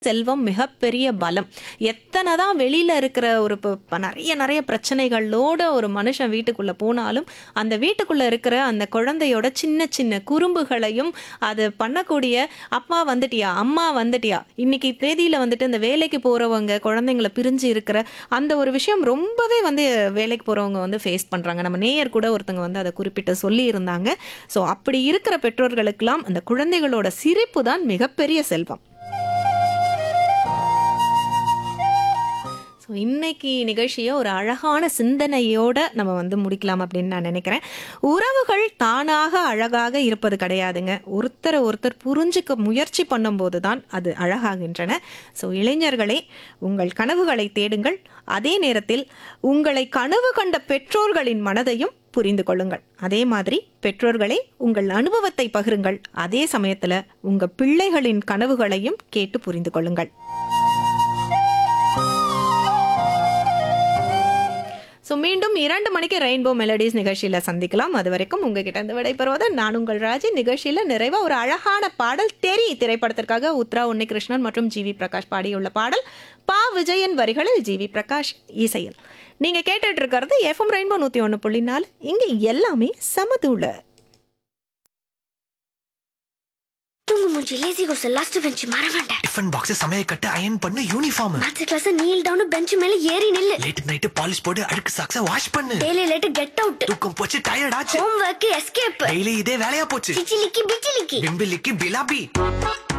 செல்வம் மிகப்பெரிய பலம் எத்தனை தான் வெளியில இருக்கிற ஒரு ப- ப- நிறைய நிறைய பிரச்சனைகளோட ஒரு மனுஷன் வீட்டுக்குள்ள போனாலும் அந்த வீட்டுக்குள்ள இருக்கிற அந்த குழந்தையோட சின்ன சின்ன குறும்புகளையும் அது பண்ணக்கூடிய அப்பா வந்துட்டியா அம்மா வந்துட்டியா இன்னைக்கு தேதியில வந்துட்டு இந்த வேலைக்கு போறவங்க குழந்தைங்களை பிரிஞ்சு இருக்கிற அந்த ஒரு விஷயம் ரொம்பவே வந்து வேலைக்கு போறவங்க வந்து ஃபேஸ் பண்றாங்க நம்ம நேயர் கூட ஒருத்தங்க வந்து அதை குறிப்பிட்டு சொல்லி இருந்தாங்க ஸோ அப்படி இருக்கிற பெற்றோர்களுக்கெல்லாம் அந்த குழந்தைகளோட சிரிப்பு தான் மிகப்பெரிய செல்வம் ஸோ இன்னைக்கு நிகழ்ச்சியை ஒரு அழகான சிந்தனையோட நம்ம வந்து முடிக்கலாம் அப்படின்னு நான் நினைக்கிறேன் உறவுகள் தானாக அழகாக இருப்பது கிடையாதுங்க ஒருத்தரை ஒருத்தர் புரிஞ்சுக்க முயற்சி பண்ணும்போது தான் அது அழகாகின்றன ஸோ இளைஞர்களே உங்கள் கனவுகளை தேடுங்கள் அதே நேரத்தில் உங்களை கனவு கண்ட பெற்றோர்களின் மனதையும் புரிந்து கொள்ளுங்கள் அதே மாதிரி பெற்றோர்களே உங்கள் அனுபவத்தை பகிருங்கள் அதே சமயத்தில் உங்கள் பிள்ளைகளின் கனவுகளையும் கேட்டு புரிந்து கொள்ளுங்கள் ஸோ மீண்டும் இரண்டு மணிக்கு ரெயின்போ மெலடிஸ் நிகழ்ச்சியில் சந்திக்கலாம் அது வரைக்கும் உங்ககிட்ட இருந்து விடைபெறுவது நான் உங்கள் ராஜி நிகழ்ச்சியில் நிறைவாக ஒரு அழகான பாடல் தெரி திரைப்படத்திற்காக உத்ரா உன்னிகிருஷ்ணன் மற்றும் ஜிவி பிரகாஷ் பாடியுள்ள பாடல் பா விஜயன் வரிகளில் ஜிவி பிரகாஷ் இசையில் நீங்கள் கேட்டுட்டு இருக்கிறது எஃப்எம் ரெயின்போ நூற்றி ஒன்று புள்ளி நாலு இங்கே எல்லாமே சமதூள தூங்கு மூஞ்சி லேசி கோஸ் லாஸ்ட் பெஞ்ச் மறவேண்ட டிஃபன் பாக்ஸ் சமையல் கட்டு அயன் பண்ணு uniform maths class kneel down bench மேல ஏறி நில்லு லேட் நைட் பாலிஷ் போட்டு அழுக்கு சாக்ஸ வாஷ் பண்ணு டெய்லி லேட் கெட் அவுட் தூக்கம் போச்சு டயர்ட் ஆச்சு ஹோம் ஒர்க் எஸ்கேப் டெய்லி இதே வேலையா போச்சு சிச்சிலிக்கி பிச்சிலிக்கி பிம்பிலிக்கு பிலாபி